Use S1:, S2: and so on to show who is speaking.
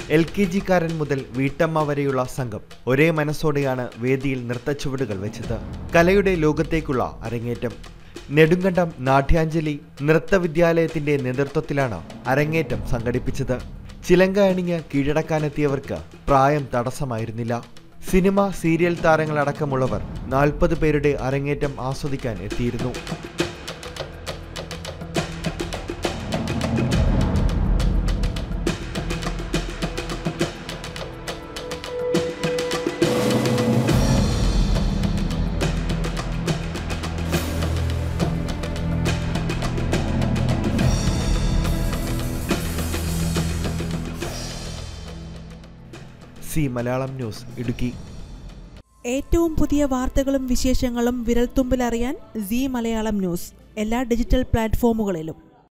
S1: L K ജിക്കാരൻ മുതൽ വീട്ടമ്മ വരെയുള്ള സംഘം ഒരേ മനസ്സോടെയാണ് വേദിയിൽ നൃത്തച്ചുവടുകൾ വെച്ചത് കലയുടെ ലോകത്തേക്കുള്ള അരങ്ങേറ്റം നെടുങ്കണ്ടം നാട്യാഞ്ജലി നൃത്തവിദ്യാലയത്തിന്റെ നേതൃത്വത്തിലാണ് അരങ്ങേറ്റം സംഘടിപ്പിച്ചത് ചിലങ്ക അണിഞ്ഞ് കീഴടക്കാനെത്തിയവർക്ക് പ്രായം തടസ്സമായിരുന്നില്ല സിനിമ സീരിയൽ താരങ്ങളടക്കമുള്ളവർ നാൽപ്പത് പേരുടെ അരങ്ങേറ്റം ആസ്വദിക്കാൻ എത്തിയിരുന്നു സി മലയാളം ന്യൂസ് ഇടുക്കി
S2: ഏറ്റവും പുതിയ വാർത്തകളും വിശേഷങ്ങളും വിരൽത്തുമ്പിലറിയാൻ സി മലയാളം ന്യൂസ് എല്ലാ ഡിജിറ്റൽ പ്ലാറ്റ്ഫോമുകളിലും